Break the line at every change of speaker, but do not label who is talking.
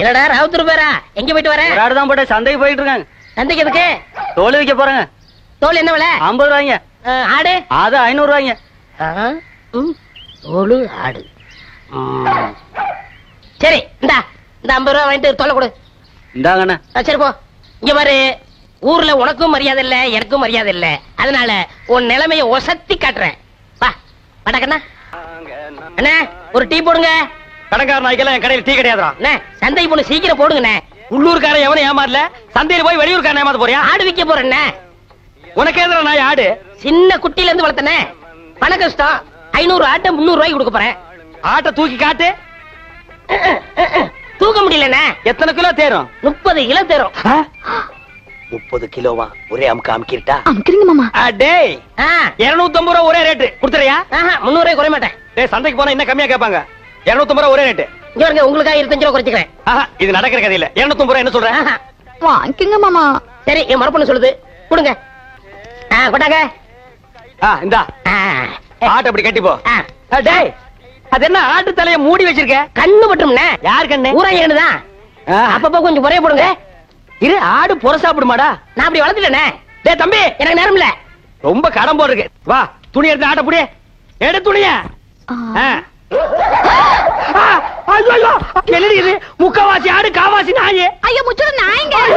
என்னடா ராவுத்தூர் பேரா எங்க போயிட்டு வர
ஒரு ஆடு தான் போட்டு சந்தைக்கு போயிட்டு இருக்காங்க
சந்தைக்கு எதுக்கு
தோல் விற்க போறேங்க
தோல் என்ன விலை
ஐம்பது ரூபாய்ங்க
ஆ, ஆடு
அது ஐநூறு ரூபாய்ங்க
ஆ, ம், தோலு ஆடு ம். சரி இந்தா இந்த ஐம்பது ரூபா வாங்கிட்டு தொலை கொடு
இந்தாங்கண்ணே
ஆ, சரி போ இங்க பாரு ஊர்ல உனக்கும் மரியாதை இல்ல எனக்கும் மரியாதை இல்ல அதனால உன் நிலைமைய ஒசத்தி காட்டுறேன் வா வடக்கண்ணா அண்ணா ஒரு டீ போடுங்க
கடைக்கார நாய்க்கெல்லாம் என் கடையில் டீ கிடையாதுடா
அண்ணா சந்தை பொண்ணு சீக்கிரம் போடுங்கண்ணே
உள்ளூர்காரன் எவனும் ஏமாறல சந்தையில போய் வெளியூர்காரன் ஏமாத்த போறியா
ஆடு விக்க போறேண்ணே
உனக்கு எதிர நாய் ஆடு
சின்ன குட்டில இருந்து வளர்த்தனே பண கஷ்டம் ஐநூறு ஆட்டை முந்நூறு ரூபாய்க்கு கொடுக்க போறேன்
ஆட்டை தூக்கி காட்டு
தூக்க முடியலண்ணே
எத்தனை கிலோ தேரும்
முப்பது கிலோ தரும்
முப்பது கிலோவா ஒரே அமுக்கு அமுக்கிட்டா
அமுக்குறீங்க மாமா
டேய்
ஆ,
இருநூத்தி ஐம்பது ரூபா ஒரே ரேட்டு கொடுத்துறியா
ஆஹா, முந்நூறு ரூபாய் குறைய மாட்டேன்
டேய் சந்தைக்கு போனா இன்னும் கம்மியா கேட்பாங்க இருநூத்தி ரூபா ஒரே ரேட்டு
இங்க பாருங்க உங்களுக்காக இருபத்தஞ்சு ரூபா குறைச்சிக்கிறேன்
ஆஹா, இது நடக்கிற கதை இல்ல இருநூத்தி ரூபா என்ன சொல்றேன்
ஆஹா.
வாங்கிக்கோங்க மாமா
சரி என் மரப்பண்ணு சொல்லுது கொடுங்க ஆ கொண்டாங்க
ஆ, இந்தா
ஆ,
ஆட்டை அப்படி கட்டி போ
ஆ.
ஆ, டேய் அது என்ன ஆட்டு தலைய மூடி வச்சிருக்க
கண்ணு பட்டும்ண்ணே
யார் கண்ணு
ஊரா தான்
ஆ,
அப்பப்போ கொஞ்சம் குறைய போடுங்க
இரு ஆடு புற சாப்பிடுமாடா
நான் அப்படி வளர்த்துட்டேனே
டேய் தம்பி
எனக்கு நேரம் இல்ல
ரொம்ப கடன் போடுருக்கு வா துணி எடுத்து ஆட்ட புடி எடு துணிய
ஆ.
ஐயோ என்னடி இது முக்கவாசி ஆடு காவாசி நாயே
ஐயோ முச்சுடு நாயங்க